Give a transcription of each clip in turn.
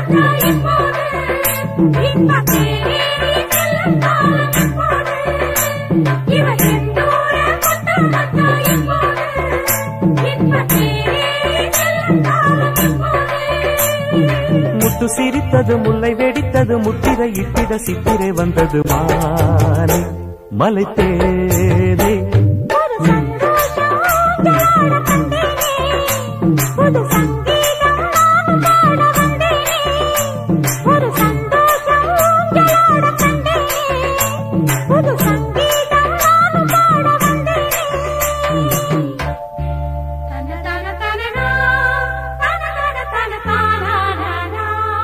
முத்து சிரித்தது முல்லை வெடித்தது முத்திரை இட்டிட சித்திரை வந்தது மாலை மலை தேனே புது சங்கீதம் நானும் பாட வந்தேனே ஒரு சந்தோஷம் ஊஞ்சலாட கண்டேனே புது சங்கீதம் நானும் பாட வந்தேனே தன தன தனனா தன தன தன தானானா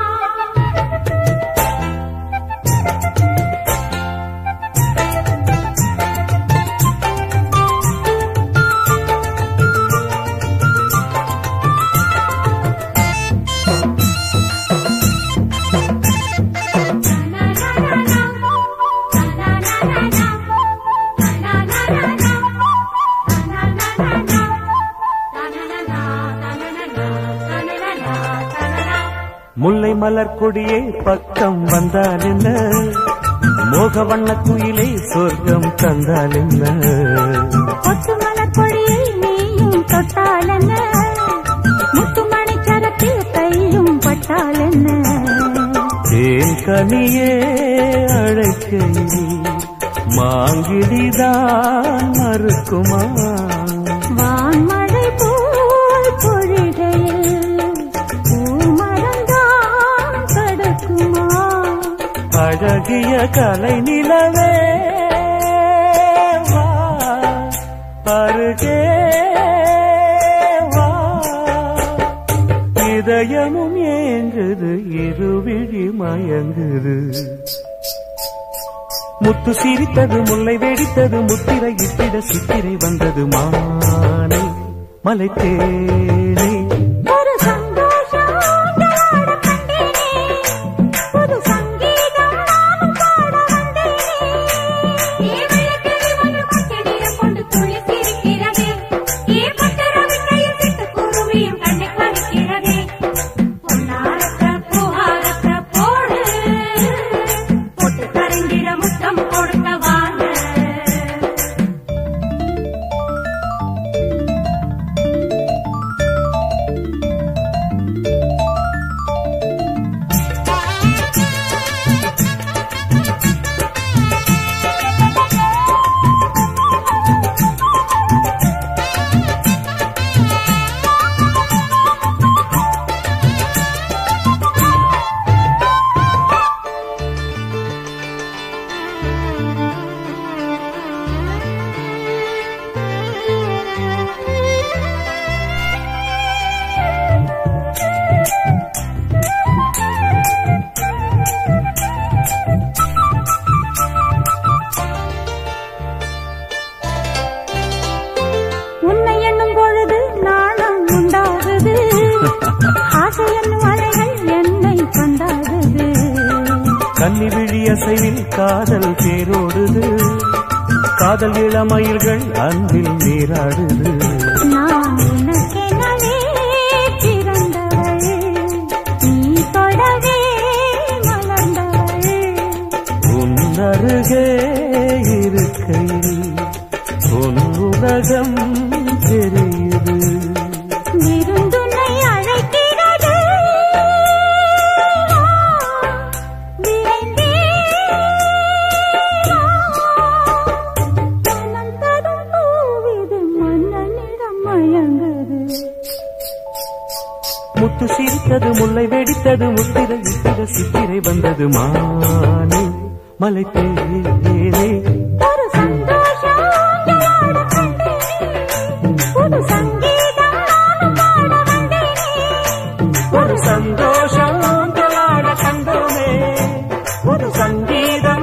முல்லை மலர் கொடியே பக்கம் வந்தால் என்ன மோக வண்ண குயிலே சொர்க்கம் தந்தால் என்ன கொத்து மலர்கொடியை நீயும் தொட்டாலென்ன முத்துமணி சரத்தில் கையும் பட்டாலென்ன தேன் கனியே அழைக்கையில் மாங்கிடிதான் மறுக்குமா வான்மழை போல் பொழிகையில் பூமரந்தான் தடுக்குமா அழகிய கலை நிலவே வா அருகே வா இதயமும் ஏங்குது இருவிழி மயங்குது முத்து சிரித்தது முல்லை வெடித்தது முத்திரை இட்டிட சித்திரை வந்தது மானை மலை தேனே ஒரு சந்தோஷம் ஊஞ்சலாட கண்டேனே புது சங்கீதம் நானும் பாட வந்தேனே ஏ விளக்கில் ஒன்று பச்சடிய கொண்டு துள்ளி சிரிக்கிறதே ஏ பட்டரவி கையில் சிட்டு குருவியும் கண்ணை பறிக்கிறதே பொன்னாரத்த பூஹாரத்த போடு போட்டு கரைந்திட முத்தம் கொடுத்த வாழ உன்னை எண்ணும் பொழுது நாணம் உண்டாகுது ஆசை என்னும் அலைகள் என்னை கொண்டாடுது கன்னி விழி அசைவில் காதல் தேரோடுது காதல் இளமயில்கள் அன்பில் நீராடுது நான் உனக்கெனவே பிறந்தவள் நீ தொடவே மலர்ந்தவள் உன் அருகே இருக்கையில் உன் உலகம் தெரியுது விருந்துனை அழைக்கிறது விரைந்தே மனம் தரும் பூவிது மன்னனிடம் மயங்குது முத்து சிரித்தது முல்லை வெடித்தது முத்திரை இட்டிட சித்திரை வந்தது மானே மலை தேனே ஒரு சந்தோஷம் ஊஞ்சலாட கண்டேனே. புது சங்கீதம் நானும் பாட வந்தேனே. ஒரு சந்தோஷம் தொழாட கண்டோமே ஒரு சங்கீதம்